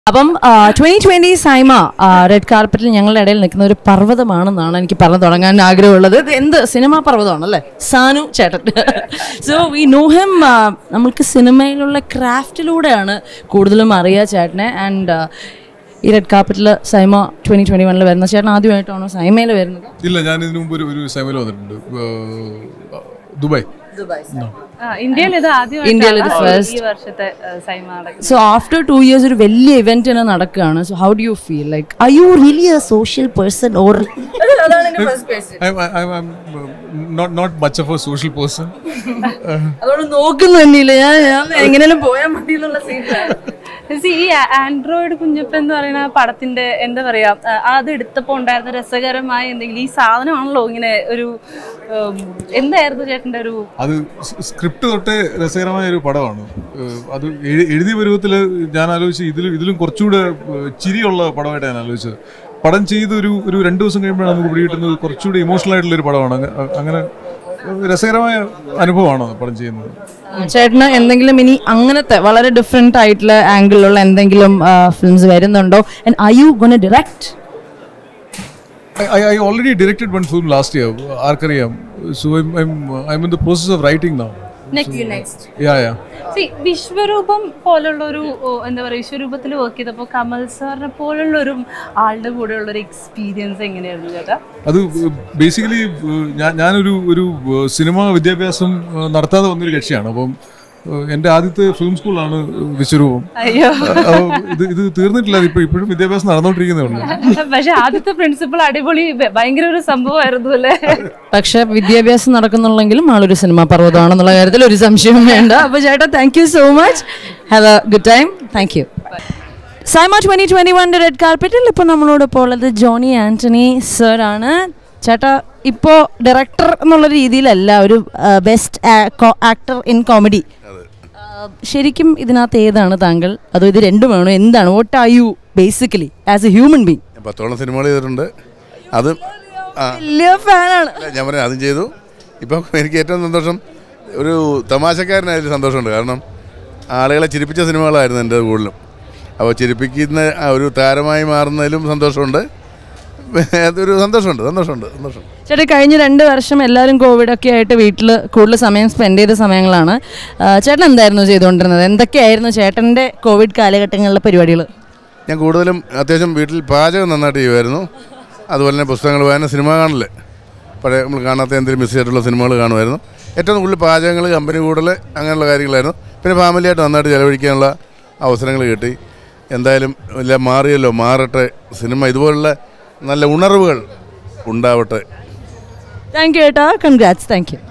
അപ്പം twenty twenty SIIMA red കാർപ്പറ്റിൽ ഞങ്ങളുടെ ഇടയിൽ നിൽക്കുന്ന ഒരു പർവ്വതമാണെന്നാണ് എനിക്ക് പറഞ്ഞു തുടങ്ങാൻ ആഗ്രഹമുള്ളത് ഇത് എന്ത് സിനിമാ പർവ്വതമാണല്ലേ സാനു ചേട്ടൻ സോ വി നോ ഹിം നമ്മൾക്ക് സിനിമയിലുള്ള ക്രാഫ്റ്റിലൂടെയാണ് കൂടുതലും അറിയുക ചേട്ടനെ ആൻഡ് ഈ റെഡ് കാർപ്പറ്റിൽ സൈമ ട്വന്റി ട്വന്റി വണ്ണിൽ വരുന്ന ചേട്ടൻ ആദ്യമായിട്ടാണോ സൈമയിൽ വരുന്നത് ഇല്ല ഞാൻ ഇതിനു മുമ്പ് ഒരു ഒരു സെമിൽ വന്നിട്ടുണ്ട് ഏഹ്, ദുബായ് ആ, ഇന്ത്യയിൽ ഇത് ഇന്ത്യയിൽ ഇത് ആദ്യമായിട്ടാണ് first. ഈ വർഷത്തെ ആ, സൈമ നടക്കുന്നത് സോ ആഫ്റ്റർ ടു ഇയേഴ്സ് ഒരു വലിയ ഇവന്റ് തന്നെ നടക്കുകയാണ് so how do you feel like I you really a social person or I'm, I'm, I'm uh, not not much of a social person. അതോട് നോക്കുന്നു തന്നെയില്ല ഞാൻ ഞാൻ എങ്ങനെയാലും പോയാൽ മതി എന്നുള്ള സീറ്റാണ് See, ഈ ആൻഡ്രോയിഡ് കുഞ്ഞപ്പൻ എന്ന് പറയുന്ന പടത്തിന്റെ എന്താ പറയാ ആ, അത് എടുത്തപ്പോ ഉണ്ടായിരുന്ന രസകരമായ എന്തെങ്കിലും ഈ സാധനമാണല്ലോ ഇങ്ങനെ ഒരു ഉം, എന്തായിരുന്നു ചേട്ടന്റെ ഒരു അത് സ്ക്രിപ്റ്റ് തൊട്ടേ രസകരമായ ഒരു പടമാണ് ഏഹ്, അത് എഴു- എഴുതിയ പരുവത്തിൽ ഞാൻ ആലോചിച്ച് ഇതിലും ഇതിലും കുറച്ചുകൂടെ ഏഹ്, ചിരിയുള്ള പടമായിട്ട് ഞാൻ ആലോചിച്ചത് പടം ചെയ്ത് ഒരു ഒരു രണ്ട് ദിവസം കഴിയുമ്പോഴാണ് നമുക്ക് പിടികിട്ടുന്നത് കുറച്ചുകൂടി ഇമോഷണൽ ആയിട്ടുള്ള ഒരു പടമാണ് അങ്ങ- അങ്ങനെ രസകരമായ അനുഭവമാണ് പടം ചെയ്യുന്നത് ചേട്ടന് എന്തെങ്കിലും ഇനി അങ്ങനത്തെ വളരെ ഡിഫറെന്റ് ആയിട്ടുള്ള ആംഗിളിലുള്ള എന്തെങ്കിലും ഫിലിംസ് വരുന്നുണ്ടോ and I you gonna direct I, I already directed one film last year, ആർക്കറിയാം so I'm, I'm, I'm in the process of writing now. Next Yeah, yeah. See, വിശ്വരൂപം പോലുള്ള ഒരു ഓ, എന്താ പറയുക വിശ്വരൂപത്തിൽ വർക്ക് ചെയ്തപ്പോൾ കമൽ സാറിനെ പോലുള്ള ഒരു ആളുടെ കൂടെയുള്ള ഒരു എക്സ്പീരിയൻസ് എങ്ങനെയായിരുന്നു ചേട്ടാ അത് ബേസിക്കലി ഞാൻ ഞാനൊരു ഒരു സിനിമ വിദ്യാഭ്യാസം ഏഹ്, നടത്താതെ വന്നൊരു കക്ഷിയാണ് അപ്പം ഏഹ്, എൻ്റെ ആദ്യത്തെ ഫിലിം സ്കൂളാണ് വിശ്വരൂപം അയ്യോ അപ്പോൾ ഇത് ഇത് തീർന്നിട്ടില്ല ഇപ്പൊ ഇപ്പോഴും വിദ്യാഭ്യാസം നടന്നുകൊണ്ടിരിക്കുന്നേ ഉള്ളൂ പക്ഷെ ആദ്യത്തെ പ്രിൻസിപ്പൾ അടിപൊളി ഭ- ഭയങ്കര ഒരു സംഭവമായിരുന്നു അല്ലേ പക്ഷെ വിദ്യാഭ്യാസം നടക്കുന്നുള്ളെങ്കിലും ആളൊരു സിനിമാ പർവ്വതമാണെന്നുള്ള കാര്യത്തിൽ ഒരു സംശയവും വേണ്ട അപ്പൊ ചേട്ടാ thank you so much have a good time thank you SIIMA twenty twenty വണ്ടെ റെഡ് കാർപ്പറ്റിൽ ഇപ്പോൾ നമ്മളോടൊപ്പം ഉള്ളത് ജോണി ആന്റണി സർ ആണ് ചേട്ടാ ഇപ്പോൾ ഡയറക്ടർ എന്നുള്ള രീതിയിലല്ല ഒരു ബെസ്റ്റ് ആക്ടർ ഇൻ കോമഡി ശരിക്കും ഇതിനകത്ത് ഏതാണ് താങ്കൾ അതോ ഇത് രണ്ടും വേണോ എന്താണ് what are you basically as a human being ഞാൻ പത്തോളം സിനിമകൾ ചെയ്തിട്ടുണ്ട് അത് ആ വലിയ ഫാനാണ് അല്ല, ഞാൻ പറഞ്ഞു അതും ചെയ്തു ഇപ്പം എനിക്ക് ഏറ്റവും സന്തോഷം ഒരു തമാശക്കാരനായൊരു സന്തോഷമുണ്ട് കാരണം ആളുകളെ ചിരിപ്പിച്ച സിനിമകളായിരുന്നു എൻ്റെ കൂടുതലും അപ്പോൾ ചിരിപ്പിക്കുന്ന ആ ഒരു താരമായി മാറുന്നതിലും സന്തോഷമുണ്ട് അതൊരു സന്തോഷമുണ്ട് സന്തോഷമുണ്ട് സന്തോഷം ചേട്ടാ കഴിഞ്ഞ രണ്ട് വർഷം എല്ലാവരും കോവിഡ് ഒക്കെ ആയിട്ട് വീട്ടിൽ കൂടുതൽ സമയം സ്പെൻഡ് ചെയ്ത സമയങ്ങളാണ് ആ, ചേട്ടൻ എന്തായിരുന്നു ചെയ്തുകൊണ്ടിരുന്നത് എന്തൊക്കെയായിരുന്നു ചേട്ടൻ്റെ കോവിഡ് കാലഘട്ടങ്ങളിലെ പരിപാടികൾ ഞാൻ കൂടുതലും അത്യാവശ്യം വീട്ടിൽ പാചകം നന്നായിട്ട് ചെയ്യുമായിരുന്നു അതുപോലെ തന്നെ പുസ്തകങ്ങൾ വായന സിനിമ കാണൽ പഴയ നമ്മൾ കാണാത്ത എന്തെങ്കിലും മിസ് ചെയ്തിട്ടുള്ള സിനിമകൾ കാണുമായിരുന്നു ഏറ്റവും കൂടുതൽ പാചകങ്ങൾ കമ്പനി കൂടൽ അങ്ങനെയുള്ള കാര്യങ്ങളായിരുന്നു പിന്നെ ഫാമിലിയായിട്ട് നന്നായിട്ട് ചിലവഴിക്കാനുള്ള അവസരങ്ങൾ കിട്ടി എന്തായാലും എല്ലാം മാറിയല്ലോ മാറട്ടെ സിനിമ ഇതുപോലുള്ള നല്ല ഉണർവുകൾ ഉണ്ടാവട്ടെ താങ്ക് യു ചേട്ടാ കൺഗ്രാറ്റ്സ് താങ്ക് യു